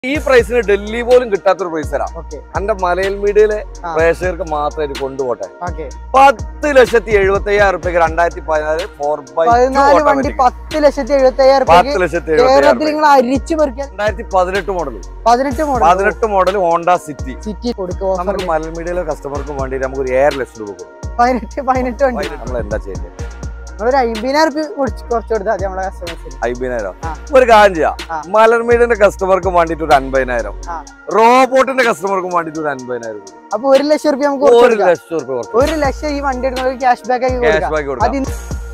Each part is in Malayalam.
ഈ പ്രൈസിന് ഡൽഹി പോലും കിട്ടാത്തൊരു പ്രൈസ് തരാം ഓക്കെ എന്റെ മലയിൽ മീഡിയയിലെ ആ. പ്രേക്ഷകർക്ക് മാത്രമായിട്ട് കൊണ്ടുപോട്ടെ ഓക്കെ പത്ത് ലക്ഷത്തി എഴുപത്തി അയ്യായിരം റുപ്യക്ക് രണ്ടായിരത്തി പതിനാല് ഫോർ ബൈ പതിനാല് വണ്ടി പത്ത് ലക്ഷത്തി എഴുപത്തി അയ്യായിരം പത്ത് രൂപയ്ക്ക് ലക്ഷത്തി എഴുപത്തി കേരളത്തിൽ നിങ്ങൾ അരിച്ചു പെറുക്കിയാൽ രണ്ടായിരത്തി പതിനെട്ട് മോഡൽ പതിനെട്ട് മോഡൽ പതിനെട്ട് മോഡൽ ഹോണ്ട സിറ്റി സിറ്റി കൊടുക്കും നമുക്ക് മലൽ മീഡിയയിലെ കസ്റ്റമർക്ക് വേണ്ടി നമുക്ക് ഒരു ഏഴര ലക്ഷം രൂപ കൊടുക്കും പതിനെട്ട് പതിനെട്ട് വണ്ടി നമ്മൾ എന്താ ചെയ്യുന്നത് നമ്മളൊരു അമ്പതിനായിരം റുപ്യ കുറച്ച് കുറച്ച് കൊടുത്താൽ മതി നമ്മളെ കസ്റ്റമേഴ്സിന് അമ്പതിനായിരം ആ. ഒരു കാര്യം ചെയ്യാം ആ. മലർ മീഡിയന്റെ കസ്റ്റമർക്ക് വേണ്ടിട്ട് ഒരു അൻപതിനായിരം ആ. റോബോട്ടിന്റെ കസ്റ്റമർക്ക് വേണ്ടിട്ട് ഒരു അൻപതിനായിരം രൂപ. അപ്പൊ ഒരു ലക്ഷം റുപ്യ നമുക്ക് കുറച്ച് ഒരു കൊടുക്കാം ലക്ഷം രൂപ കുറച്ച് ഒരു ലക്ഷം ഈ വണ്ടി എടുക്കുന്നത് ക്യാഷ് ബാക്ക് ആക്കി ക്യാഷ് കൊടുക്കാം ബാക്ക് കൊടുക്കാം അത്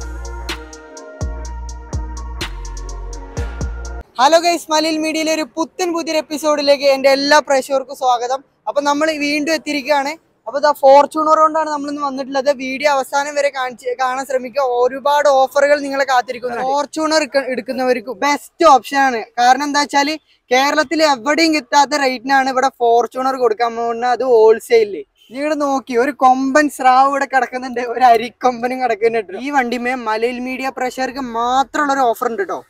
ഹലോ ഗൈസ് മലയിൽ മീഡിയയിലെ ഒരു പുത്തൻ പുതിയൊരു എപ്പിസോഡിലേക്ക് എന്റെ എല്ലാ പ്രേക്ഷകർക്കും സ്വാഗതം അപ്പൊ നമ്മൾ വീണ്ടും എത്തിയിരിക്കുകയാണ് അപ്പൊ ഇതാ ഫോർച്യൂണർ കൊണ്ടാണ് നമ്മൾ ഇന്ന് വന്നിട്ടുള്ളത് വീഡിയോ അവസാനം വരെ കാണിച്ച് കാണാൻ ശ്രമിക്കുക ഒരുപാട് ഓഫറുകൾ നിങ്ങളെ കാത്തിരിക്കുന്നു ഫോർച്യൂണർ എടുക്കുന്നവർക്ക് ബെസ്റ്റ് ഓപ്ഷൻ ആണ് കാരണം എന്താ വെച്ചാല് കേരളത്തിൽ എവിടെയും കിട്ടാത്ത റേറ്റിനാണ് ഇവിടെ ഫോർച്യൂണർ കൊടുക്കാൻ പോകുന്നത് അത് ഹോൾസെയിലില് നിങ്ങൾ നോക്കി ഒരു കൊമ്പൻ സ്രാവ് ഇവിടെ കിടക്കുന്നുണ്ട് ഒരു അരിക്കൊമ്പനും കിടക്കുന്നുണ്ട് ഈ വണ്ടിമേ മലയിൽ മീഡിയ പ്രേക്ഷകർക്ക് മാത്രമുള്ള ഒരു ഓഫർ ഉണ്ട് കേട്ടോ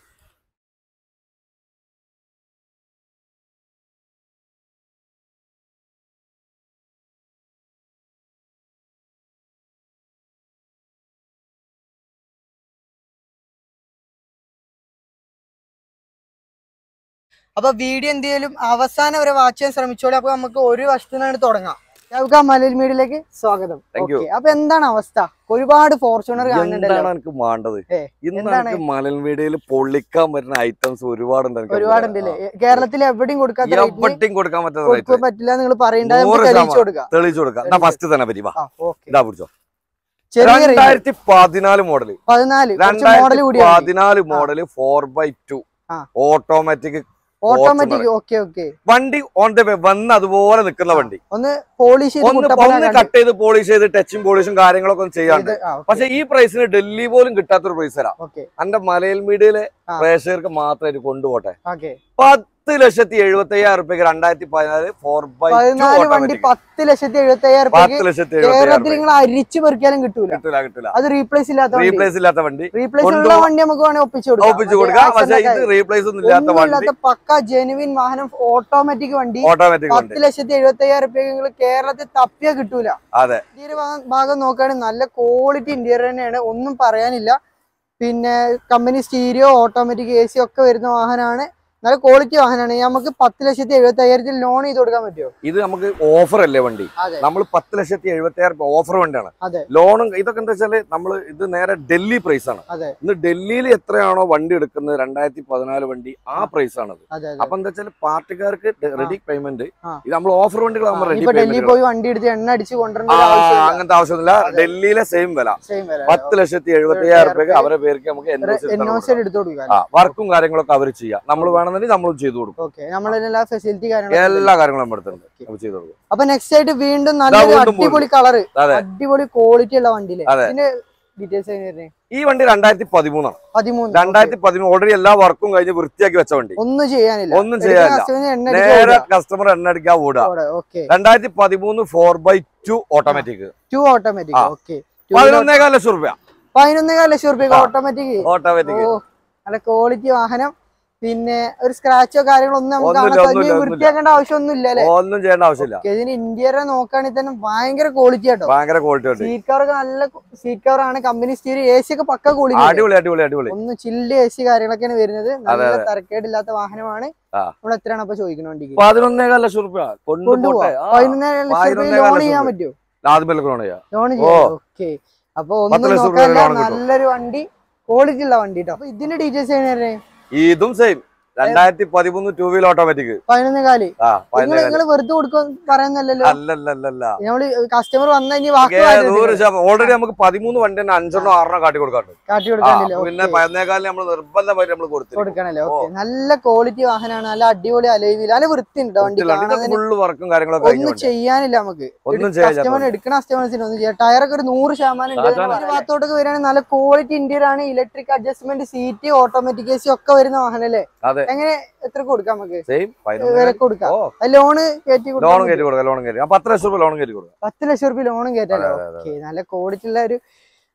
അപ്പൊ വീഡിയോ എന്തെങ്കിലും അവസാനം വരെ വാച്ച് ചെയ്യാൻ ശ്രമിച്ചോളൂ അപ്പൊ നമുക്ക് ഒരു വശത്തു നിന്നാണ് തുടങ്ങാം നമുക്ക് മലയിൽ മീഡിയയിലേക്ക് സ്വാഗതം Thank you. Okay. അപ്പൊ എന്താണ് അവസ്ഥ ഒരുപാട് ഫോർച്യൂണർ കാണുന്നുണ്ടല്ലോ എന്താണ് എനിക്ക് വേണ്ടത് ഏ, ഇന്ന് എന്താണ്? എനിക്ക് മലൽ മീഡിയയിൽ പൊള്ളിക്കാൻ പറ്റുന്ന ഐറ്റംസ് ഒരുപാടുണ്ട് എനിക്ക് ഒരുപാടുണ്ടല്ലേ കേരളത്തിൽ എവിടെയും കൊടുക്കാത്ത റേറ്റിന് എവിടെയും കൊടുക്കാൻ പറ്റുന്ന കൊടുക്കാൻ റേറ്റ് പറ്റില്ല നിങ്ങൾ പറയണ്ട നൂറ് നമുക്ക് തെളിയിച്ചു ശതമാനം. കൊടുക്കാം തെളിയിച്ചു കൊടുക്കാം എന്നാ ഫസ്റ്റ് തന്നെ പറ്റി വാ ആ ഓക്കെ ഇതാ പിടിച്ചോ ചെറിയ റേറ്റ് രണ്ടായിരത്തി പതിനാല് മോഡല് പതിനാല് മോഡൽ രണ്ടായിരത്തി കൂടിയ പതിനാല് മോഡല് ഫോർ ബൈ ടു ആ. ഓട്ടോമാറ്റിക് ഓട്ടോമാറ്റിക് ഓക്കെ ഓക്കെ വണ്ടി ഓൺ ദ വേ വന്ന് അതുപോലെ നിൽക്കുന്ന വണ്ടി ഒന്ന് പോളിഷ് ചെയ്ത് ഒന്ന് മുട്ടപ്പന ഒന്ന് കണ്ട് കട്ട് ചെയ്ത് പോളിഷ് ചെയ്ത് ടച്ചും പോളിഷും കാര്യങ്ങളൊക്കെ ഒന്ന് ചെയ്യാണ്ട് ഇത്, ആ, okay, പക്ഷെ ഈ പ്രൈസിന് ഡൽഹി പോലും കിട്ടാത്തൊരു പ്രൈസ് തരാം okay, എന്റെ മലയിൽ മീഡിയയിലെ ആ. പ്രേക്ഷകർക്ക് മാത്രമായിട്ട് കൊണ്ടുപോട്ടെ okay. പത്ത് ലക്ഷത്തി എഴുപത്തി അയ്യായിരം റുപ്യക്ക് രണ്ടായിരത്തി പതിനാല് ഫോർ ബൈ ടു പതിനാല് വണ്ടി ഓട്ടോമാറ്റിക് പത്ത് ലക്ഷത്തി എഴുപത്തി അയ്യായിരം പത്ത് രൂപയ്ക്ക് ലക്ഷത്തി എഴുപത്തി കേരളത്തിൽ നിങ്ങൾ അരിച്ചു പെറുക്കിയാലും കിട്ടൂല കിട്ടില്ല കിട്ടില്ല അത് റീപ്ലേസ് ഇല്ലാത്ത വണ്ടി റീപ്ലേസ് ഇല്ലാത്ത വണ്ടി റീപ്ലേസ് ഉള്ള കൊണ്ടുപോ- വണ്ടി നമുക്ക് വേണമെങ്കിൽ ഒപ്പിച്ചു കൊടുക്കാം ഒപ്പിച്ചു മറ്റേ കൊടുക്കാം പക്ഷെ accident ഇത് ഒക്കെ റീപ്ലേസ് ഒന്നും ഇല്ലാത്ത വണ്ടി ഒന്നുമില്ലാത്ത പക്ക ജെനുവിൻ വാഹനം ഓട്ടോമാറ്റിക് വണ്ടി ഓട്ടോമാറ്റിക് വണ്ടി പത്ത് ലക്ഷത്തി എഴുപത്തി അയ്യായിരം രൂപയ്ക്ക് നിങ്ങൾ കേരളത്തിൽ തപ്പിയാ കിട്ടൂല അതെ ഇന്റീരിയർ ഭാഗം നോക്കുകയാണെങ്കിൽ നല്ല ക്വാളിറ്റി ഇന്റീരിയർ തന്നെയാണ് ഒന്നും പറയാനില്ല പിന്നെ company stereo automatic A C ഒക്കെ വരുന്ന വാഹനമാണ് നല്ല ക്വാളിറ്റി വാഹനമാണ് നമുക്ക് പത്ത് ലക്ഷത്തി എഴുപത്തി അയ്യായിരത്തിൽ ലോൺ ചെയ്ത് കൊടുക്കാൻ പറ്റുമോ ഇത് നമുക്ക് ഓഫർ അല്ലേ വണ്ടി അതെ നമ്മൾ പത്ത് ലക്ഷത്തി എഴുപത്തി ആയിരം ഓഫർ വണ്ടിയാണ് അതെ ലോണും ഇതൊക്കെ എന്താ വെച്ചാല് നമ്മൾ ഇത് നേരെ ഡൽഹി പ്രൈസ് ആണ് അതെ ഇന്ന് ഡൽഹിയിൽ എത്രയാണോ വണ്ടി എടുക്കുന്നത് രണ്ടായിരത്തി പതിനാല് വണ്ടി ആ പ്രൈസ് ആണത് അതെ അതെ അപ്പൊ എന്താ വെച്ചാൽ പാർട്ടിക്കാർക്ക് റെഡി പേയ്മെന്റ് ആ. ഇത് നമ്മൾ ഓഫർ വണ്ടികളാകുമ്പോൾ റെഡി ഇപ്പൊ ഡൽഹി പേയ്മെന്റ് പോയി വണ്ടി എടുത്ത് എണ്ണ അടിച്ച് കൊണ്ടുവരേണ്ട ഒരു ആവശ്യമില്ല അങ്ങനത്തെ ആവശ്യമൊന്നുമില്ല അതെ. ഡൽഹിയിലെ സെയിം വില സെയിം വില പത്ത് ലക്ഷത്തി എഴുപത്തി അയ്യായിരം റുപ്യക്ക് അവരെ പേർക്ക് നമുക്ക് എൻ ഒ സി എടുത്ത് കൊടുക്കാം ആ വർക്കും കാര്യങ്ങളൊക്കെ അവർ ചെയ്യാം നമ്മൾ വേണമെന്നുണ്ടെങ്കിൽ നമ്മൾ ചെയ്തു കൊടുക്കും ഓക്കെ നമ്മളെല്ലാ ഫെസിലിറ്റി കാര്യങ്ങളും എല്ലാ കാര്യങ്ങളും നമ്മൾ എടുത്തിട്ടുണ്ട് നമ്മൾ ചെയ്തു കൊടുക്കും അപ്പൊ നെക്സ്റ്റ് ആയിട്ട് വീണ്ടും നല്ലൊരു വീണ്ടും അടിപൊളി കളറ് അതെ. അടിപൊളി ക്വാളിറ്റി ഉള്ള വണ്ടിയിലെ അതെ. ഇതിന്റെ ഡീറ്റെയിൽസ് എങ്ങനെയായിരുന്നു ഈ വണ്ടി രണ്ടായിരത്തി പതിമൂന്നാണ് പതിമൂന്ന് രണ്ടായിരത്തി പതിമൂന്ന് ഓൾറെഡി എല്ലാ വർക്കും കഴിഞ്ഞ് വൃത്തിയാക്കി വെച്ച വണ്ടി ഒന്നും ചെയ്യാനില്ല ഒന്നും ചെയ്യാനില്ല. എണ്ണ നേരെ കസ്റ്റമർ എണ്ണ അടിക്കാൻ ഓടുക ഓക്കെ രണ്ടായിരത്തി പതിമൂന്ന് four by two automatic two automatic ആ. ഓക്കെ പതിനൊന്നേകാൽ ലക്ഷം റുപ്യ പതിനൊന്നേകാൽ ലക്ഷം റുപ്യ ആ. ഓട്ടോമാറ്റിക് ഓട്ടോമാറ്റിക് ഓ നല്ല ക്വാളിറ്റി വാഹനം പിന്നെ ഒരു സ്ക്രാച്ചോ കാര്യങ്ങളോ ഒന്നും നമുക്ക് ഒന്നുമില്ല, കാണാൻ ഒന്നുമില്ല, ഒന്നുമില്ല. വൃത്തിയാക്കേണ്ട ആവശ്യമൊന്നും ഇല്ല അല്ലെ ഒന്നും ചെയ്യേണ്ട ആവശ്യമില്ല ഇതിന് ഇന്ത്യയുടെ നോക്കുകയാണെങ്കിൽ തന്നെ ഭയങ്കര ക്വാളിറ്റി ആട്ടോ ഭയങ്കര ക്വാളിറ്റി ഉണ്ട് സീറ്റ് കവർ ഒക്കെ നല്ല സീറ്റ് കവർ ആണ് കമ്പനി സ്റ്റീരിയോ എ സി ഒക്കെ പക്ക ക്വാളിറ്റി അടിപൊളി അടിപൊളി അടിപൊളി ഒന്ന് ചില്ല് എ സി കാര്യങ്ങളൊക്കെയാണ് വരുന്നത് നല്ല തരക്കേടില്ലാത്ത വാഹനമാണ് ആ. നമ്മൾ എത്രയാണ് അപ്പൊ ചോദിക്കുന്ന വണ്ടിക്ക് പതിനൊന്നേകാൽ ലക്ഷം റുപ്യ കൊണ്ടുപോട്ടെ കൊണ്ടുപോവാം ആ. പതിനൊന്നര ലക്ഷം രൂപ പതിനൊന്നേകാൽ ലോൺ ലക്ഷം ചെയ്യാൻ രൂപ. പറ്റുമോ ആദ്യം ലോൺ ചെയ്യാം ലോൺ ഓ. ചെയ്യാം ഓക്കെ അപ്പൊ പത്ത് ഒന്നും ലക്ഷം രൂപ നോക്കാനില്ല ലോൺ കിട്ടും. നല്ലൊരു വണ്ടി ക്വാളിറ്റി ഉള്ള വണ്ടി കേട്ടോ അപ്പൊ ഇതിന്റെ ഡീറ്റെയിൽസ് എങ്ങനെയാണ് ഇതും സെയിം രണ്ടായിരത്തി പതിമൂന്ന് ടൂ വീൽ ഓട്ടോമാറ്റിക് പതിനൊന്ന് കാല് ആ നിങ്ങൾ പതിനേകാൽ നിങ്ങൾ വെറുതെ കൊടുക്കും പറയുന്നല്ലോ അല്ലല്ലല്ല നമ്മള് കസ്റ്റമർ വന്നു കഴിഞ്ഞ് വാക്ക് മാറ്റി നൂറ് വെച്ചിട്ട് ശതമാനം ഓൾറെഡി നമുക്ക് പതിമൂന്ന് വണ്ടി തന്നെ അഞ്ചെണ്ണോ ആറെണ്ണോ കാട്ടി കൊടുക്കാറുണ്ട് കാട്ടി ആ, കൊടുക്കാനില്ല പിന്നെ പതിനേകാലിന് നമ്മൾ നിർബന്ധമായിട്ട് നമ്മൾ കൊടുത്തു കൊടുക്കണല്ലേ ഓക്കെ നല്ല ക്വാളിറ്റി വാഹനമാണ് നല്ല അടിപൊളി അലൈവിൽ നല്ല വൃത്തി ഉണ്ട് വണ്ടി കാണാൻ ഫുള്ള് വർക്കും കാര്യങ്ങളൊക്കെ ഒന്നും കഴിഞ്ഞു ചെയ്യാനില്ല നമുക്ക് ഒന്നും ചെയ്യാൻ കസ്റ്റമർ എടുക്കുന്ന കസ്റ്റമേഴ്സിന് ഒന്നും ചെയ്യാം ടയറൊക്കെ ഒരു നൂറ് ശതമാനം ഉണ്ട് അതാണ്. ഒരു ഭാഗത്തോട്ടൊക്കെ വരികയാണെങ്കിൽ നല്ല ക്വാളിറ്റി ഇന്ത്യയിൽ ആണ് electric adjustment seat automatic A C ഒക്കെ വരുന്ന വാഹനല്ലേ അതെ. എങ്ങനെ എത്ര കൊടുക്കാം നമുക്ക് സെയിം വില കൊടുക്കാം ഓ ലോണ് കയറ്റി ലോണും കൊടുക്കാം കയറ്റി കൊടുക്കാം ലോണും കയറ്റി ആ പത്ത് ലക്ഷം രൂപ ലോണും കയറ്റി കൊടുക്കാം പത്ത് ലക്ഷം റുപ്യ ലോണും കയറ്റാലോ അതെ, അതെ, ഓക്കെ നല്ല ക്വാളിറ്റി ഉള്ള ഒരു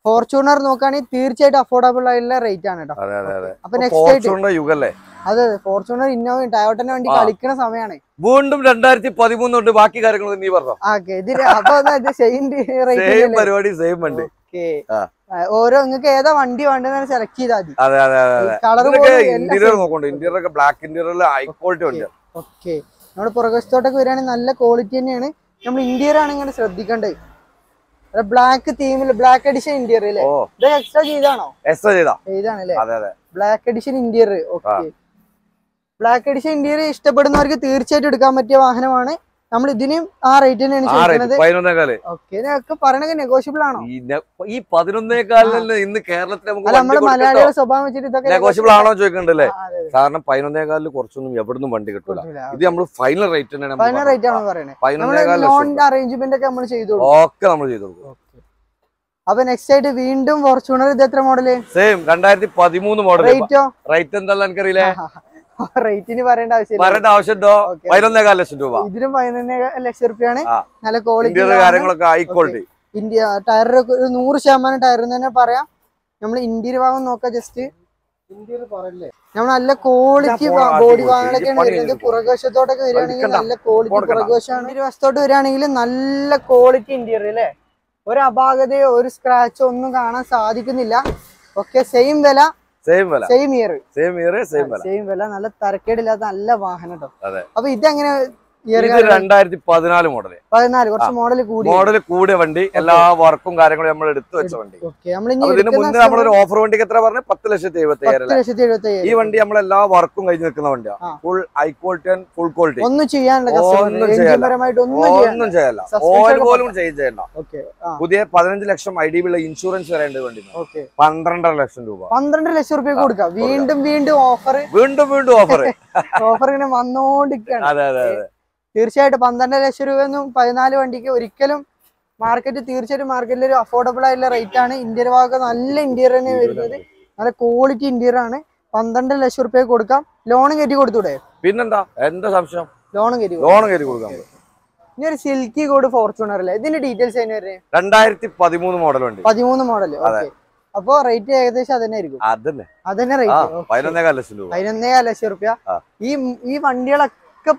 ഫോർച്യൂണർ നോക്കുകയാണെങ്കിൽ തീർച്ചയായിട്ടും അഫോർഡബിൾ ആയിട്ടുള്ള റേറ്റ് ആണ് കേട്ടോ അതെ അതെ അതെ അപ്പൊ നെക്സ്റ്റ് ആയിട്ട് ഫോർച്യൂണറിന്റെ യുഗല്ലേ അതെ ഫോർച്യൂണർ ഇന്നോവയും ടയോട്ടന് വേണ്ടി ആ. കളിക്കുന്ന സമയമാണ് വീണ്ടും രണ്ടായിരത്തി പതിമൂന്ന് തൊട്ട് ബാക്കി കാര്യങ്ങൾ നീ പറഞ്ഞോ ഓക്കെ ഇതില് അപ്പൊ സെയിം സെയിം റേറ്റ് പരിപാടി സെയിം വണ്ടി ഓക്കെ ആ. ഓരോ നിങ്ങൾക്ക് ഏതാ വണ്ടി വേണ്ടതെന്ന് സെലക്ട് ചെയ്താൽ മതി അതെ അതെ അതെ അതെ കളർ ഇതിനൊക്കെ ഇന്റീരിയർ നോക്കണ്ട ഇന്റീരിയർ ഒക്കെ ബ്ലാക്ക് ഇന്റീരിയറിൽ ഹൈ ക്വാളിറ്റി വണ്ടിയാണ് ഓക്കെ നമ്മുടെ പുറകുവശത്തോട്ടൊക്കെ വരികയാണെങ്കിൽ നല്ല ക്വാളിറ്റി തന്നെയാണ് നമ്മൾ ഇന്റീരിയർ ആണ് ഇങ്ങനെ ശ്രദ്ധിക്കേണ്ടത് ബ്ലാക്ക് തീമിൽ ബ്ലാക്ക് എഡിഷൻ ഇന്റീരിയർ അല്ലേ ഓ ഇത് എക്സ്ട്രാ ചെയ്താണോ എക്സ്ട്രാ ചെയ്താ ചെയ്താണല്ലേ അതെ അതെ black edition interior okay black edition interior ഇഷ്ടപ്പെടുന്നവർക്ക് തീർച്ചയായിട്ടും എടുക്കാൻ പറ്റിയ വാഹനമാണ് നമ്മൾ ഇതിനും ആ റേറ്റ് തന്നെയാണ് ആ ചോദിക്കുന്നത് റേറ്റ് പതിനൊന്നേക്കാല് ഓക്കെ ഇതൊക്കെ പറയണത് നെഗോഷ്യബിൾ ആണോ ഈ നെ- ഈ പതിനൊന്നേക്കാലിൽ ഇന്ന് കേരളത്തിൽ നമുക്ക് അല്ല നമ്മള് വണ്ടി മലയാളികളുടെ സ്വഭാവം വെച്ചിട്ട് ഇതൊക്കെ നെഗോഷ്യബിൾ ആണോ ചോദിക്കണ്ടല്ലേ ആ, അതെ, അതെ. കാരണം പതിനൊന്നേക്കാലിൽ കുറച്ചൊന്നും എവിടുന്നും വണ്ടി കിട്ടൂല കൊടുക്കൂല. ഇത് നമ്മൾ ഫൈനൽ റേറ്റ് തന്നെയാണ് പതിനാറ് റേറ്റ് ആണ് പറയുന്നത് നമ്മള് പതിനൊന്നേകാൽ ലോണിന്റെ അറേഞ്ച്മെന്റ് ഒക്കെ നമ്മൾ ചെയ്തു കൊടുക്കും ഒക്കെ നമ്മൾ ചെയ്തു കൊടുക്കും അപ്പൊ നെക്സ്റ്റ് ആയിട്ട് വീണ്ടും ഫോർച്യൂണർ ഇത് എത്ര മോഡല് സെയിം രണ്ടായിരത്തി പതിമൂന്ന് മോഡൽ റേറ്റോ റേറ്റ് എന്തായാലും എനിക്കറിയില്ലേ റേറ്റിന് പറയേണ്ട ആവശ്യമില്ല പറയേണ്ട ആവശ്യമുണ്ടോ Okay. പതിനൊന്നേകാൽ ലക്ഷം രൂപ ഇതിനും പതിനൊന്ന് ലക്ഷം റുപ്യാണ് ആ. നല്ല ക്വാളിറ്റി ഇന്റീരിയർ കാര്യങ്ങളൊക്കെ ഹൈ ക്വാളിറ്റി ഇന്ത്യ ടയറിലൊക്കെ ഒരു നൂറ് ശതമാനം ടയർ തന്നെ പറയാം നമ്മൾ ഇന്ത്യയിൽ ഭാഗം നോക്കാം ജസ്റ്റ് നമ്മൾ നല്ല ക്വാളിറ്റി ഞാൻ പോണ ബോഡി ആദ്യം ഭാഗങ്ങളൊക്കെയാണ് പണി വരുന്നത് കഴിഞ്ഞിട്ട് പുറകുവശത്തോട്ടൊക്കെ വരികയാണെങ്കിൽ എടുക്കണ്ട. നല്ല ക്വാളിറ്റി കൊടുക്കണ്ട. പുറകുവശമാണ് ഇന്ത്യയുടെ വശത്തോട്ട് വരികയാണെങ്കിൽ നല്ല ക്വാളിറ്റി ഇന്റീരിയർ അല്ലേ ഒരു അപാകതയോ ഒരു സ്ക്രാച്ചോ ഒന്നും കാണാൻ സാധിക്കുന്നില്ല ഒക്കെ സെയിം വില സെയിം വില same year same year same വില സെയിം വില നല്ല തരക്കേടില്ലാത്ത നല്ല വാഹനം കേട്ടോ അതെ. അപ്പൊ ഇതെങ്ങനെ ഇയർ ഇത് രണ്ടായിരത്തി പതിനാല് മോഡല് പതിനാല് കുറച്ച് മോഡൽ കൂടി മോഡൽ കൂടിയ വണ്ടി എല്ലാ വർക്കും കാര്യങ്ങളും നമ്മൾ എടുത്തു വെച്ച വണ്ടി ഓക്കെ നമ്മൾ ഇനി അപ്പൊ ഇതിന് മുന്നേ നമ്മളൊരു ഓഫർ വണ്ടിക്ക് എത്ര പറഞ്ഞ പത്ത് ലക്ഷത്തി എഴുപത്തി പത്ത് അയ്യായിരം ലക്ഷത്തി എഴുപത്തി ഈ അയ്യായിരം വണ്ടി നമ്മളെല്ലാ വർക്കും കഴിഞ്ഞ് നിൽക്കുന്ന വണ്ടിയാണ് ആ. Full high quality and full quality ഒന്നും ചെയ്യാനുള്ള ഒന്നും എഞ്ചിൻ ചെയ്യാനില്ല. പരമായിട്ട് ഒന്നും ചെയ്യാൻ ഒന്നും ചെയ്യല്ല Suspension ഓയിൽ ഒക്കെ പോലും ചേഞ്ച് ചെയ്യണ്ട ഓക്കെ ആ പുതിയ പതിനഞ്ച് ലക്ഷം ഐ ഡി ബിയുള്ള ഇൻഷുറൻസ് വരേണ്ട വണ്ടി ഓക്കെ പന്ത്രണ്ടര ലക്ഷം രൂപ പന്ത്രണ്ട് ലക്ഷം റുപ്യ കൊടുക്കാം വീണ്ടും വീണ്ടും ഓഫർ വീണ്ടും വീണ്ടും ഓഫർ ഓഫർ ഇങ്ങനെ വന്നോണ്ടിരിക്കുകയാണ് അതെ അതെ അതെ തീർച്ചയായിട്ടും പന്ത്രണ്ട് ലക്ഷം രൂപ ഒന്നും പതിനാല് വണ്ടിക്ക് ഒരിക്കലും മാർക്കറ്റ് തീർച്ചയായിട്ടും മാർക്കറ്റിൽ ഒരു അഫോർഡബിൾ ആയിട്ടുള്ള റേറ്റ് ആണ് ഇന്ത്യൻ ഭാഗം നല്ല ഇന്റീരിയർ തന്നെ വരുന്നത് നല്ല ക്വാളിറ്റി ഇന്റീരിയർ ആണ് പന്ത്രണ്ട് ലക്ഷം റുപ്യ കൊടുക്കാം ലോണും കയറ്റി കൊടുത്തൂടെ പിന്നെന്താ എന്താ സംശയം ലോണും കയറ്റി കൊടുക്കാം ലോൺ കയറി കൊടുക്കാം നമുക്ക്. ഇനി ഒരു സിൽക്കി കോഡ് ഫോർച്യൂണർ അല്ലേ ഇതിന്റെ ഡീറ്റെയിൽസ് അതിന് വരുന്നത് രണ്ടായിരത്തി പതിമൂന്ന് മോഡൽ വണ്ടി പതിമൂന്ന് മോഡൽ ഓക്കെ അപ്പൊ റേറ്റ് ഏകദേശം അതന്നെ ആയിരിക്കും അതന്നെ അതന്നെ ആ റേറ്റ് പതിനൊന്നേകാൽ ലക്ഷം രൂപ പതിനൊന്നേ ലക്ഷം റുപ്യ ആ. ഈ ഈ വണ്ടികളൊക്കെ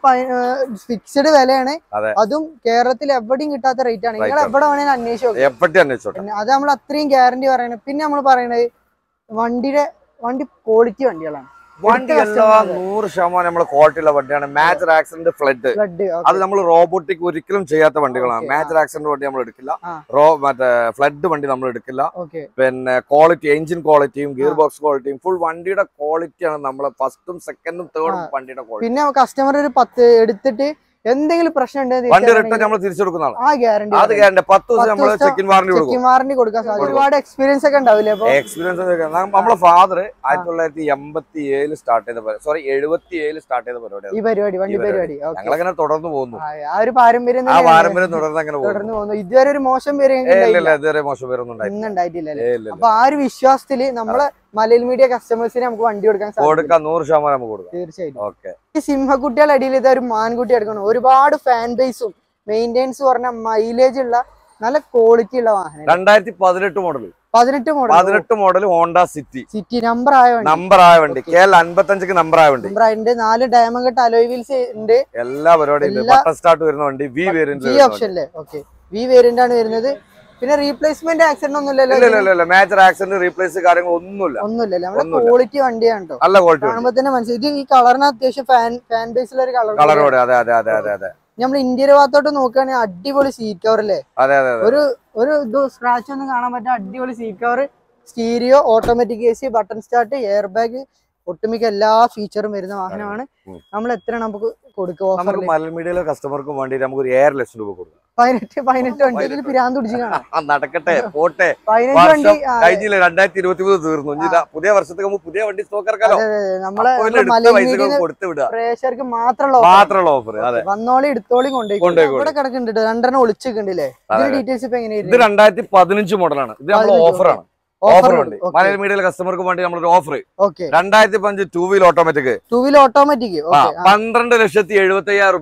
ഫിക്സഡ് വിലയാണ് അതെ. അതും കേരളത്തിൽ എവിടെയും കിട്ടാത്ത റേറ്റ് ആണ് നിങ്ങൾ Right ആണ്. എവിടെ വേണേലും അന്വേഷിച്ച് നോക്കാം എപ്പറ്റി അന്വേഷിച്ചോട്ടെ പിന്നെ അത് നമ്മൾ അത്രയും ഗ്യാരണ്ടി പറയണത് പിന്നെ നമ്മൾ പറയണത് വണ്ടിയുടെ വണ്ടി ക്വാളിറ്റി വണ്ടികളാണ് വണ്ടി എല്ലാ നൂറ് ശതമാനം നമ്മളെ ക്വാളിറ്റി ഉള്ള വണ്ടിയാണ് മാച്ചർ ആക്സിഡന്റ് ഫ്ലഡ് ഫ്ലഡ് അത് നമ്മൾ റോബോട്ടിക് ഒരിക്കലും ചെയ്യാത്ത വണ്ടികളാണ് Okay, മാച്ചർ ആക്സിഡന്റ് വണ്ടി നമ്മൾ എടുക്കില്ല ആ. റോ മറ്റേ ഫ്ലഡ് വണ്ടി നമ്മൾ എടുക്കില്ല ഓക്കെ പിന്നെ ക്വാളിറ്റി എഞ്ചിൻ ക്വാളിറ്റിയും ഗിയർ ആ. ബോക്സ് ക്വാളിറ്റിയും ഫുൾ വണ്ടിയുടെ ക്വാളിറ്റിയാണ് നമ്മളെ ഫസ്റ്റും സെക്കൻഡും തേർഡും ആ. വണ്ടിയുടെ ക്വാളിറ്റി പിന്നെ കസ്റ്റമർ ഒരു പത്ത് എടുത്തിട്ട് എന്തെങ്കിലും പ്രശ്നം ഉണ്ടെങ്കിൽ വണ്ടി റിട്ടേൺ തിരിച്ചറിയണമെങ്കിൽ നമ്മൾ തിരിച്ചെടുക്കുന്നതാണ് ആ ഗ്യാരണ്ടി അത് കേരള പത്ത് ദിവസം പത്ത് നമ്മൾ ദിവസം ചെക്കിൻ വാറണ്ടി കൊടുക്കും ചെക്കിംഗ് വാറണ്ടി കൊടുക്കാൻ സാധിക്കും ഒരുപാട് എക്സ്പീരിയൻസ് ഒക്കെ ഉണ്ടാവില്ലേ അപ്പൊ എക്സ്പീരിയൻസ് നമ്മളെ ഫാദർ ആയിരത്തി തൊള്ളായിരത്തി എൺപത്തി ഏഴില് സ്റ്റാർട്ട് ചെയ്ത സോറി എഴുപത്തി ഏഴില് സ്റ്റാർട്ട് ചെയ്ത പരിപാടിയാണ് ഈ പരിപാടി വണ്ടി ഈ പരിപാടി. പരിപാടി ഓക്കെ ഞങ്ങളങ്ങനെ തുടർന്ന് പോകുന്നു ആ ഒരു പാരമ്പര്യം ആ തന്നെയാണ് പാരമ്പര്യം തുടർന്ന് അങ്ങനെ പോകുന്നു തുടർന്ന് പോകുന്നു ഇതുവരെ ഒരു മോശം പേര് ഏ, ഞങ്ങൾക്ക് ഇല്ല ഉണ്ടായില്ല. ഇല്ല ഇതുവരെ മോശം പേരൊന്നും ഉണ്ടായിട്ടില്ല ഇന്ന് ഉണ്ടായിട്ടില്ലല്ലേ ഏ, ഇല്ല ഇല്ല അപ്പൊ ആ ഒരു വിശ്വാസത്തില് നമ്മളെ മലയിൽ മീഡിയ കസ്റ്റമേഴ്സിന് നമുക്ക് വണ്ടി കൊടുക്കാൻ സാധിക്കും കൊടുക്കാം നൂറ് ശതമാനം നമുക്ക് കൊടുക്കാം തീർച്ചയായിട്ടും ഓക്കെ ഈ സിംഹക്കുട്ടികളുടെ അടിയിൽ ഇത് ഒരു മാൻകുട്ടി എടുക്കണം ഒരുപാട് ഫാൻ ബേസും മെയിൻ്റെനൻസ് പറഞ്ഞ മൈലേജ് ഉള്ള നല്ല ക്വാളിറ്റി ഉള്ള വാഹനം രണ്ടായിരത്തി പതിനെട്ട് മോഡൽ പതിനെട്ട് മോഡൽ പതിനെട്ട് model Honda City City number ആയ വണ്ടി നമ്പർ ആയ വണ്ടി കെ എൽ അൻപത്തഞ്ചിക്ക് നമ്പർ ആയ വണ്ടി നമ്പർ അതിന്റെ നാല് ഡയമണ്ട് കട്ട് അലോയ് വീൽസ് ഉണ്ട് എല്ലാ പരിപാടിയും ഉണ്ട് എല്ലാ- ബട്ടൺ സ്റ്റാർട്ട് വരുന്ന വണ്ടി വി വേരിയന്റ് ജി ഓപ്ഷനിലെ ഓക്കെ വി വേരിയന്റ് ആണ് വരുന്നത് പിന്നെ റീപ്ലേസ്മെന്റ് ആക്സിഡന്റ് ഒന്നും ഇല്ല ഇല്ലല്ലോ ഇല്ല ഇല്ല മേജർ ആക്സിഡന്റ് റീപ്ലേസ് കാര്യങ്ങൾ ഒന്നുമില്ല ഒന്നുമില്ലല്ലോ നമ്മുടെ ഒന്നുമില്ല. ക്വാളിറ്റി വണ്ടിയാണ് കേട്ടോ നല്ല ക്വാളിറ്റി ഉണ്ട് കാണുമ്പോ തന്നെ മനസ്സിലായി ഇത് ഈ കളറിന് അത്യാവശ്യം ഫാൻ ഫാൻ ബേസിലുള്ള ഒരു കളർ കളറോടെ അതെ അതെ അതെ അതെ അതെ നമ്മൾ ഇന്ത്യയുടെ ഭാഗത്തോട്ട് നോക്കുകയാണെങ്കിൽ അടിപൊളി സീറ്റ് കവർ അല്ലേ അതെ അതെ അതെ ഒരു ഒരു ഇത് സ്ക്രാച്ച് ഒന്നും കാണാൻ പറ്റുന്ന അടിപൊളി seat cover stereo automatic A C button start air bag ഒട്ടുമിക്ക എല്ലാ ഫീച്ചറും വരുന്ന വാഹനമാണ് ഉം. നമ്മൾ എത്ര നമുക്ക് കൊടുക്കുക ഓഫറിൽ നമുക്ക് മലൽ മീഡിയയിലെ കസ്റ്റമർക്കും വേണ്ടി നമുക്ക് ഒരു ഏഴര ലക്ഷം രൂപ കൊടുക്കാം പതിനെട്ട് പതിനെട്ട് വണ്ടി ഇതിൽ പിരാന്ത് പിടിച്ച് കാണാം ആ, നടക്കട്ടെ പോട്ടെ പതിനഞ്ച് വണ്ടി വർഷം ആ, കഴിഞ്ഞില്ല രണ്ടായിരത്തി ഇരുപത്തി മൂന്ന് തീർന്നു ഇനി ഇതാ പുതിയ വർഷത്തേക്ക് നമുക്ക് പുതിയ വണ്ടി സ്റ്റോക്ക് ഇറക്കാലോ അതെ, അതെ, നമ്മളെ അപ്പൊ ഇതിൽ നമ്മളെ എടുത്ത മലയിൽ പൈസകൾ മീഡിയ കൊടുത്തു വിടുക പ്രേക്ഷകർക്ക് മാത്രമുള്ള offer. മാത്രമുള്ള ഓഫർ അതെ വന്നോളി എടുത്തോളി കൊണ്ടുപോയി കൊണ്ടുപോയി ഇവിടെ കിടക്കുന്നുണ്ട് ട്ടോ. രണ്ടെണ്ണം ഒളിച്ചിട്ടുണ്ടല്ലേ ഇതിന്റെ ഡീറ്റെയിൽസ് ഇപ്പൊ ഇത് എങ്ങനെയായിരുന്നു രണ്ടായിരത്തി പതിനഞ്ച് മോഡലാണ് ഇത് നമ്മൾ പതിനഞ്ച്, ഓഫറാണ് ഓഫർ ഓഫർ ഉണ്ട് മലയാള മീഡിയയിലെ കസ്റ്റമർക്ക് വേണ്ടി നമ്മളൊരു ഓഫർ ഓക്കെ രണ്ടായിരത്തി പതിനഞ്ച് two wheel automatic two wheeler automatic ആ പന്ത്രണ്ട് ലക്ഷത്തി എഴുപത്തി അയ്യായിരം റുപ്യ കൊടുക്കാം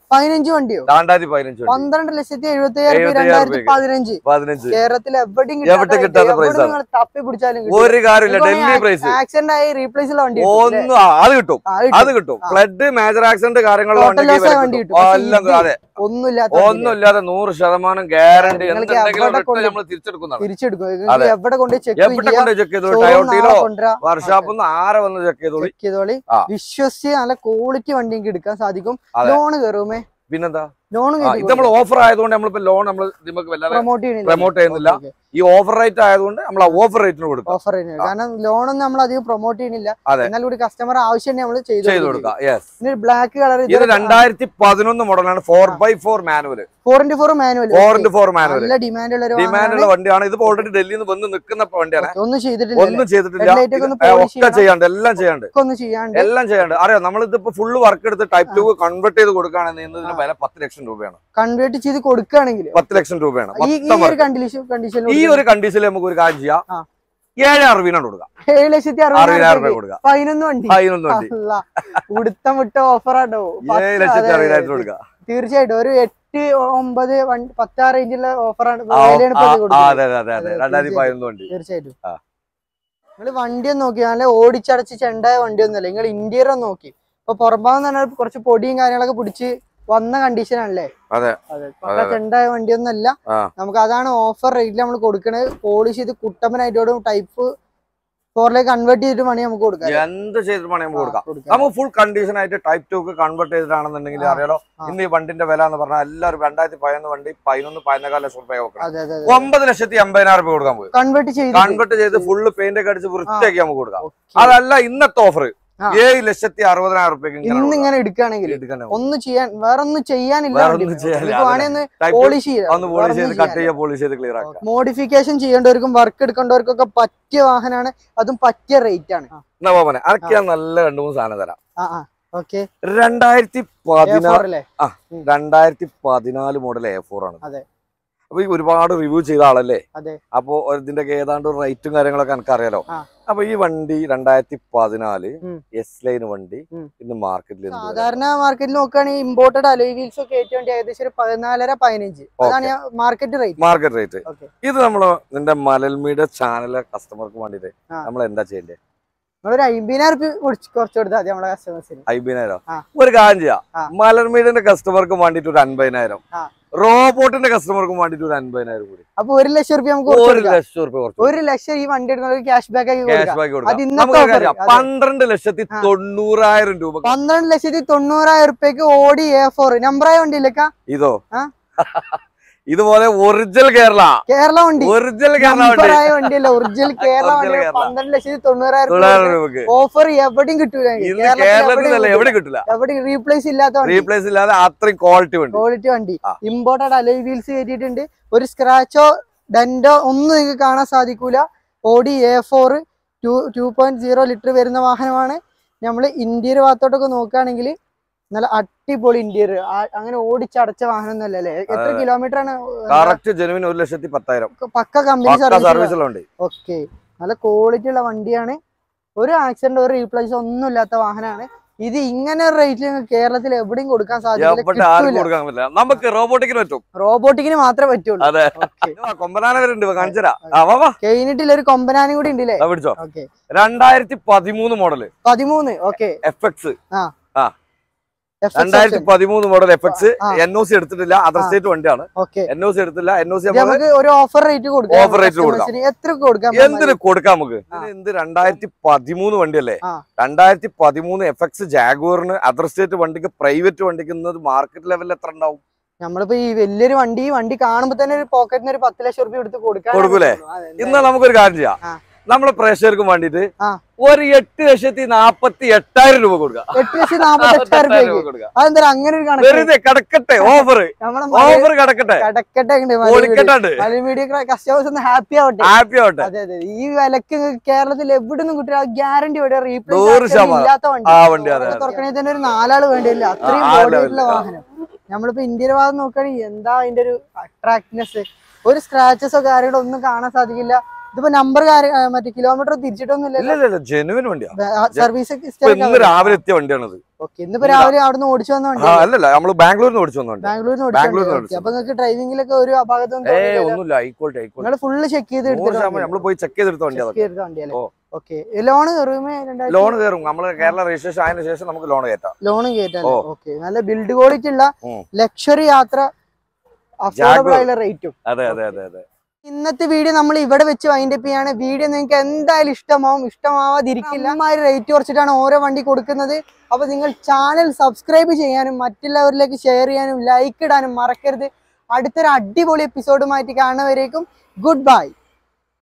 പതിനഞ്ച് വണ്ടിയോ രണ്ടായിരത്തി പതിനഞ്ച് വണ്ടി പന്ത്രണ്ട് ലക്ഷത്തി എഴുപത്തി അയ്യായിരം എഴുപത്തി രണ്ടായിരത്തി അയ്യായിരം പതിനഞ്ച് പതിനഞ്ച് കേരളത്തിൽ എവിടെയും എവിടെ കിട്ടാത്ത price ആണ്. തപ്പി പിടിച്ചാലും ഒരു കാര്യമില്ല ഡൽഹി പ്രൈസ് ആക്സിഡന്റ് ആയി റീപ്ലേസ് ഉള്ള വണ്ടി കിട്ടും, അല്ലേ? ഒന്നും ആ, അത് കിട്ടും ആ, കിട്ടും. അത് കിട്ടും ഫ്ലഡ് മേജർ ആക്സിഡന്റ് കാര്യങ്ങളുള്ള Total വണ്ടിക്ക് loss ആയ വില വണ്ടി കിട്ടും. കിട്ടും. പക്ഷേ എല്ലാം ഇത് അതെ ഒന്നുമില്ലാത്ത വണ്ടി ഒന്നുമില്ലാതെ നൂറ് ശതമാനം ഗ്യാരണ്ടി നിങ്ങൾക്ക് എന്തുണ്ടെങ്കിലും എവിടെ കൊണ്ട് നമ്മൾ തിരിച്ചെടുക്കുന്നതാണ് തിരിച്ചെടുക്കും അതെ. നിങ്ങൾക്ക് എവിടെ കൊണ്ട് ചെക്ക് എവിടെ കൊണ്ട് ചെക്ക് ചെയ്തോളൂ ടയോട്ടിയിലോ വർഷാപ്പിൽ നിന്ന് ആരെ വന്ന് ചെക്ക് ചെയ്തോളി ചെക്ക് ചെയ്തോളി ആ. വിശ്വസിച്ച് നല്ല ക്വാളിറ്റി വണ്ടി നിങ്ങൾക്ക് എടുക്കാൻ സാധിക്കും അതെ. ലോൺ കയറുമേ പിന്നെന്താ ലോൺ ആ, ഇത് നമ്മൾ ഓഫർ ആയതുകൊണ്ട് നമ്മളിപ്പോ ലോൺ നമ്മൾ നമുക്ക് വല്ലാതെ പ്രൊമോട്ട് ചെയ്യണില്ല promote ചെയ്യുന്നില്ല. ഈ ഓഫർ റേറ്റ് ആയതുകൊണ്ട് നമ്മൾ ആ ഓഫർ റേറ്റിന് കൊടുക്കാം ഓഫർ ചെയ്യുന്നില്ല കാരണം ലോണൊന്നും നമ്മൾ അധികം പ്രൊമോട്ട് ചെയ്യണില്ല അതെ. എന്നാൽ കൂടി കസ്റ്റമർ ആവശ്യം നമ്മൾ ചെയ്ത് ചെയ്ത് കൊടുക്കാം യെസ് പിന്നെ ബ്ലാക്ക് കളർ ഇത് രണ്ടായിരത്തി പതിനൊന്ന് മോഡലാണ് four by four manual four into four manual four into four manual നല്ല ഡിമാൻഡ് ഉള്ള ഒരു ഡിമാൻഡ് ഉള്ള വണ്ടിയാണ് ഇതിപ്പോ ഓൾറെഡി ഡൽഹിയിൽ നിന്ന് വന്ന് നിൽക്കുന്ന വണ്ടിയാണ് വാഹനമാണ്. ഒന്നും ചെയ്തിട്ടില്ല ഒന്നും ചെയ്തിട്ടില്ല Headlight ഒക്കെ ഒന്ന് ഇത്, ഏ, polish ഒക്കെ ചെയ്യണം. ചെയ്യാണ്ട് എല്ലാം ചെയ്യാണ്ട് ഒക്കെ ഒന്നും ചെയ്യാണ്ട് എല്ലാം ചെയ്യാണ്ട് അറിയാം നമ്മളിതിപ്പോ ഫുള്ള് വർക്ക് എടുത്ത് ടൈപ്പ് ടു കൺവേർട്ട് ചെയ്ത് കൊടുക്കുകയാണെങ്കിൽ ഇതിന് വില പത്ത് ലക്ഷം രൂപയാണ് കൺവേർട്ട് ചെയ്ത് കൊടുക്കുകയാണെങ്കിൽ പത്ത് ലക്ഷം രൂപയാണ് ഈ ഈ മൊത്തം ഒരു work. കണ്ടീഷൻ കണ്ടീഷനിൽ ഈ ഒരു കണ്ടീഷനിൽ നമുക്ക് ഒരു കാര്യം ചെയ്യാം ആ. ഏഴ് അറുപതിനാണ് കൊടുക്കാം ഏഴ് ലക്ഷത്തി അറുപതിനായിരം അറുപതിനായിരം രൂപ രൂപ കൊടുക്കാം പതിനൊന്ന് വണ്ടി അതിനൊന്നും വണ്ടി അല്ല ഉടുത്തം വിട്ട ഓഫറാട്ടോ ഏഴ് ലക്ഷത്തി അറുപതിനായിരത്തിന് കൊടുക്കാം തീർച്ചയായിട്ടും ഒരു എട്ട് ഒമ്പത് വണ്ടി പത്താറ് റേഞ്ചിലുള്ള ഓഫറാണ് ആ, വിലയാണ് ഇപ്പൊ ഇത് ആ, ആ, കൊടുക്കുന്നത്. അതെ അതെ അതെ അതെ അതെ, രണ്ടായിരത്തി തീർച്ചയായും. പതിനൊന്ന് വണ്ടി തീർച്ചയായിട്ടും ആ. നിങ്ങൾ വണ്ടി ഒന്ന് നോക്കി നല്ല ഓടിച്ചടച്ച് ചെണ്ടായ വണ്ടിയൊന്നുമല്ല നിങ്ങൾ ഇന്റീരിയർ ഒന്ന് നോക്കി ഇപ്പൊ പുറഭാഗം തന്നെ കുറച്ച് പൊടിയും കാര്യങ്ങളൊക്കെ പിടിച്ച് വന്ന കണ്ടീഷൻ ആണല്ലേ അതെ അതെ അതെ. ചെണ്ടായ വണ്ടിയൊന്നുമല്ല ആ. നമുക്ക് അതാണ് ഓഫർ റേറ്റിൽ നമ്മൾ കൊടുക്കണത് പോളിഷ് ചെയ്ത് കുട്ടപ്പനായിട്ടോടും ടൈപ്പ് ഫോറിലേക്ക് കൺവേർട്ട് ചെയ്തിട്ട് വേണമെങ്കിൽ നമുക്ക് കൊടുക്കാം എന്ത് ചെയ്തിട്ട് വേണമെങ്കിൽ നമുക്ക് കൊടുക്കാം ആ, കൊടുക്കാം. നമുക്ക് ഫുൾ കണ്ടീഷൻ ആയിട്ട് ടൈപ്പ് ടു ഒക്കെ കൺവേർട്ട് ചെയ്തിട്ടാണെന്നുണ്ടെങ്കിൽ ആ, അറിയാലോ ആ. ഇന്ന് ഈ വണ്ടിന്റെ വില എന്ന് പറഞ്ഞാൽ എല്ലാവരും രണ്ടായിരത്തി പതിനൊന്ന് വണ്ടി പതിനൊന്ന് പതിനേകാൽ ലക്ഷം റുപ്യ വെക്കണം അതെ അതെ അതെ ഒമ്പത് ലക്ഷത്തി എൺപതിനായിരം രൂപ കൊടുക്കാൻ പോയി കൺവേർട്ട് ചെയ്ത് കൺവേർട്ട് ചെയ്ത് ഫുള്ള് പെയിന്റ് ഒക്കെ അടിച്ച് വൃത്തിയാക്കി നമുക്ക് കൊടുക്കാം Okay. അതല്ല ഇന്നത്തെ ഓഫർ ആ. ഏഴ് ലക്ഷത്തി അറുപതിനായിരം റുപ്യക്ക് ഇന്ന് ഇങ്ങനെ എടുക്കുകയാണെങ്കിൽ ഒന്നും ചെയ്യാൻ വേറെ ഒന്നും ചെയ്യാനില്ല വേറെ ഒന്നും ചെയ്യാനില്ല. വേണമെങ്കിൽ Type പോളിഷ് ഒന്ന് പോളിഷ് ചെയ്ത് കട്ട് ചെയ്യുക പോളിഷ് ചെയ്ത് ക്ലിയർ ആക്കാം മോഡിഫിക്കേഷൻ ചെയ്യേണ്ടവർക്കും വർക്ക് എടുക്കേണ്ടവർക്കൊക്കെ പറ്റിയ വാഹനമാണ് അതും പറ്റിയ റേറ്റ് ആണ് എന്നാ പോനെ അതൊക്കെ ഞാൻ നല്ല രണ്ടു മൂന്ന് സാധനം തരാം ആ ആ ഓക്കെ രണ്ടായിരത്തി പതിനാല് അല്ലേ രണ്ടായിരത്തി പതിനാല് മോഡൽ എ ഫോർ ആണ് അതെ. അപ്പൊ ഈ ഒരുപാട് റിവ്യൂ ചെയ്ത ആളല്ലേ അതെ അപ്പോ ഇതിന്റെ ഏതാണ്ട് റേറ്റും കാര്യങ്ങളൊക്കെ എനിക്ക് അറിയാലോ ആ. അപ്പൊ ഈ വണ്ടി രണ്ടായിരത്തി പതിനാല് ഉം. എസ് ലൈൻ വണ്ടി ഉം. ഇന്ന് മാർക്കറ്റിൽ സാധാരണ മാർക്കറ്റിൽ നോക്കുകയാണെങ്കിൽ ഇമ്പോർട്ടഡ് അലോയ് വീൽസ് ഒക്കെ ഏറ്റവും വേണ്ടി ഏകദേശം ഒരു പതിനാലര പതിനഞ്ച് അതാണ് ഞാൻ market rate market rate okay ഇത് നമ്മള് നിന്റെ മലൽമീഡിയ ചാനലിലെ കസ്റ്റമർക്ക് വേണ്ടിട്ട് ആ. നമ്മൾ എന്താ ചെയ്യണ്ടേ നമ്മളൊരു അമ്പതിനായിരം റുപ്യ കുറച്ച് കുറച്ച് കൊടുത്താൽ മതി നമ്മളെ കസ്റ്റമേഴ്സിന് അയ്മ്പതിനായിരം ആ. ഒരു കാര്യം ചെയ്യാം ആ. മലർമീഡിയന്റെ കസ്റ്റമർക്ക് വേണ്ടിട്ട് ഒരു അൻപതിനായിരം ആ. റോബോട്ടിന്റെ കസ്റ്റമർക്കും വേണ്ടിട്ട് ഒരു അൻപതിനായിരം കൂടി അപ്പൊ ഒരു ലക്ഷം റുപ്യ നമുക്ക് കുറച്ച് ഒരു കൊടുക്കാം. ലക്ഷം റുപ്യ കുറച്ച് ഒരു ലക്ഷം ഈ വണ്ടി എടുക്കുന്ന ക്യാഷ് ബാക്ക് ആക്കി ക്യാഷ് കൊടുക്കാം ബാക്ക് അത് കൊടുക്കാം ഇന്നത്തെ നമുക്ക് offer. കാര്യം അതെ. പന്ത്രണ്ട് ലക്ഷത്തി ആ. തൊണ്ണൂറായിരം രൂപ പന്ത്രണ്ട് ലക്ഷത്തി തൊണ്ണൂറായിരം റുപ്യക്ക് ഓടി എ ഫോർ നമ്പറായ വണ്ടിയിലേക്കാ ഇതോ ആ? ഇതുപോലെ ഒറിജിനൽ കേരള കേരള വണ്ടി ഒറിജിനൽ കേരള വണ്ടി നമ്പറായ വണ്ടിയല്ല ഒറിജിനൽ കേരള Original വണ്ടി കേരള. പന്ത്രണ്ട് ലക്ഷത്തി തൊണ്ണൂറായിരം തൊള്ളായിരം രൂപക്ക് ഓഫർ എവിടെയും കിട്ടൂല ഇന്ന് കേരളത്തിൽ കേരളത്തിൽ എവിടെയും എവിടെ കിട്ടില്ല എവിടെയും റീപ്ലേസ് ഇല്ലാത്ത വണ്ടി റീപ്ലേസ് ഇല്ലാതെ അത്രയും ക്വാളിറ്റി വണ്ടി ക്വാളിറ്റി വണ്ടി ആ. ഇമ്പോർട്ടഡ് അലോയ് വീൽസ് കയറ്റിയിട്ടുണ്ട് ഒരു സ്ക്രാച്ചോ ഡെന്റോ ഒന്നും നിങ്ങൾക്ക് കാണാൻ സാധിക്കൂല ഓടി A four two two point zero litre വരുന്ന വാഹനമാണ് നമ്മൾ ഇന്ത്യയുടെ ഭാഗത്തോട്ടൊക്കെ നോക്കുകയാണെങ്കിൽ നല്ല അടിപൊളി ഇന്റീരിയർ അങ്ങനെ ഓടിച്ചടച്ച വാഹനം ഒന്നല്ല അല്ലേ എത്ര അതെ. കിലോമീറ്റർ ആണ് കറക്റ്റ് ജനുവിൻ ഒരു ലക്ഷത്തി പത്തായിരം പക്ക കമ്പനി പക്ക സർവീസ് സർവീസുള്ള വണ്ടി ഓക്കെ നല്ല ക്വാളിറ്റി ഉള്ള വണ്ടിയാണ് ഒരു ആക്സിഡന്റ് ഒരു റീപ്ലേസ് ഒന്നും ഇല്ലാത്ത വാഹനമാണ് ഇത് ഇങ്ങനെ ഒരു റേറ്റിൽ കേരളത്തിൽ എവിടെയും കൊടുക്കാൻ സാധ്യത എവിടെ ആർക്കും കിട്ടൂല കൊടുക്കാൻ പറ്റില്ല നമുക്ക് റോബോട്ടിക്കിന് പറ്റും റോബോട്ടിക്കിന് മാത്രമേ പറ്റുള്ളൂ അതെ ഓക്കെ കൊമ്പനാന വരുന്നുണ്ട് കാണിച്ചരാ ആ വാ വാ കഴിഞ്ഞിട്ടില്ല ഒരു കൊമ്പനാനും കൂടി ഉണ്ട് അല്ലേ ദാ പിടിച്ചോ ഓക്കെ രണ്ടായിരത്തി പതിമൂന്ന് മോഡല് പതിമൂന്ന് ഓക്കെ എഫ് എക്സ് ആ ആ. രണ്ടായിരത്തി പതിമൂന്ന് മോഡൽ എഫ് എക്സ് ആ. എൻ ഒ സി എടുത്തിട്ടില്ല അതർ ആ. സ്റ്റേറ്റ് വണ്ടിയാണ് ഓക്കെ എൻ ഒ സി എടുത്തില്ല എൻ ഒ സി നമുക്ക് ഒരു ഓഫർ റേറ്റ് കൊടുക്കാം Offer rate കൊടുക്കാം. customers ന് എത്ര കൊടുക്കാം എന്തിന് കൊടുക്കാം നമുക്ക് ആ. ഇതിന് എന്ത് രണ്ടായിരത്തി പതിമൂന്ന് വണ്ടിയല്ലേ ആ. രണ്ടായിരത്തി പതിമൂന്ന് എഫ് എക്സ് ജാഗോറിന് അതർ സ്റ്റേറ്റ് വണ്ടിക്ക് പ്രൈവറ്റ് വണ്ടിക്ക് ഇന്നത് മാർക്കറ്റ് ലെവലിൽ എത്ര ഉണ്ടാവും നമ്മളിപ്പോ ഈ വലിയൊരു വണ്ടി ഈ വണ്ടി കാണുമ്പോ തന്നെ ഒരു പോക്കറ്റിന് ഒരു പത്ത് ലക്ഷം റുപ്യ എടുത്ത് കൊടുക്കാൻ കൊടുക്കൂലേ? ഇന്ന് നമുക്കൊരു കാര്യം ചെയ്യാം ആ. നമ്മളെ പ്രേക്ഷകർക്ക് വേണ്ടിട്ട് ആ. ഒരു എട്ട് ലക്ഷത്തി നാപ്പത്തി എട്ടായിരം രൂപ കൊടുക്കാം എട്ട് ലക്ഷം നാപ്പത്തി എട്ടായിരം എട്ടായിരം രൂപ രൂപ കൊടുക്കാം അതെന്താ അങ്ങനെ ഒരു കണക്ക് വെറുതെ കിടക്കട്ടെ ഓഫർ നമ്മളെ ഓഫർ കിടക്കട്ടെ കടക്കട്ടെ പൊളിക്കട്ടാണ്ട് മീഡിയ കസ്റ്റമേഴ്സ് ഒന്ന് ഹാപ്പി ആവട്ടെ ഹാപ്പി ആവട്ടെ അതെ അതെ ഈ വിലക്ക് നിങ്ങൾക്ക് കേരളത്തിൽ എവിടെ നിന്നും കിട്ടില്ല ഗ്യാരണ്ടി ഇവിടെ നൂറ് റീപ്ലേസ് ശതമാനം. ഇല്ലാത്ത വണ്ടി ആ വണ്ടി അതെ അതെ. തുറക്കണേ തന്നെ ഒരു നാലാള് വേണ്ടിയില്ല അത്രയും ആ, ആ ബോഡിയായിട്ടുള്ള level. വാഹനം നമ്മളിപ്പോ ഇന്ത്യയുടെ ഭാഗം നോക്കുകയാണെങ്കിൽ എന്താ അതിന്റെ ഒരു അട്രാക്ട്നെസ് ഒരു സ്ക്രാച്ചസോ കാര്യങ്ങളോ ഒന്നും കാണാൻ സാധിക്കില്ല ഇതിപ്പോ നമ്പർ മറ്റേ കിലോമീറ്റർ തിരിച്ചിട്ടൊന്നും ഇല്ല ഇല്ലല്ലോ ഇല്ല ഇല്ല ജെനുവിൻ വണ്ടിയാ സർവീസ് ഇപ്പൊ ഇന്ന് രാവിലെ എത്തിയ വണ്ടിയാണത് ഓക്കെ ഇന്നിപ്പോ രാവിലെ അവിടുന്ന് ഓടിച്ചു വന്ന ആ വണ്ടി അല്ലല്ല നമ്മള് ബാംഗ്ലൂരിൽ നിന്ന് ഓടിച്ചു വന്നുണ്ട് ബാംഗ്ലൂരിൽ ബാംഗ്ലൂരിന്ന് നിന്ന് ഓടിച്ചത്. അപ്പൊ നിങ്ങൾക്ക് ഡ്രൈവിംഗിലൊക്കെ ഒരു അപാകത്തൊന്നും ഏ തോന്നിയില്ലല്ലോ? ഒന്നുമില്ല ആയിക്കോട്ടെ ആയിക്കോട്ടെ നിങ്ങൾ ഫുള്ള് ചെക്ക് ചെയ്ത് നൂറ് ശതമാനം എടുത്തിട്ട് നമ്മള് പോയി ചെക്ക് ചെയ്തെടുത്ത വണ്ടി അതൊക്കെ എടുത്ത വണ്ടിയല്ലേ ഓ. ഓക്കെ ലോണ് കയറുമേ രണ്ടായിരത്തി ലോൺ കയറും നമ്മള് കേരള രജിസ്ട്രേഷൻ ആയതിനു ശേഷം നമുക്ക് ലോൺ കയറ്റാം ലോണും കയറ്റല്ലേ ഓ. ഓക്കെ നല്ല ബിൽഡ് ക്വാളിറ്റി ഉള്ള ഉം. ലക്ഷറി യാത്ര അഫോർഡബിൾ ആയുള്ള റേറ്റും അതെ അതെ അതെ അതെ ഇന്നത്തെ വീഡിയോ നമ്മൾ ഇവിടെ വെച്ച് വൈൻഡപ്പ് ചെയ്യാണ് വീഡിയോ നിങ്ങൾക്ക് എന്തായാലും ഇഷ്ടമാവും ഇഷ്ടമാവാതിരിക്കില്ല അമ്മാതിരി റേറ്റ് കുറച്ചിട്ടാണ് ഓരോ വണ്ടി കൊടുക്കുന്നത് അപ്പൊ നിങ്ങൾ ചാനൽ സബ്സ്ക്രൈബ് ചെയ്യാനും മറ്റുള്ളവരിലേക്ക് ഷെയർ ചെയ്യാനും ലൈക്ക് ഇടാനും മറക്കരുത് അടുത്തൊരു അടിപൊളി എപ്പിസോഡുമായിട്ട് കാണുന്നവരേക്കും ഗുഡ് ബൈ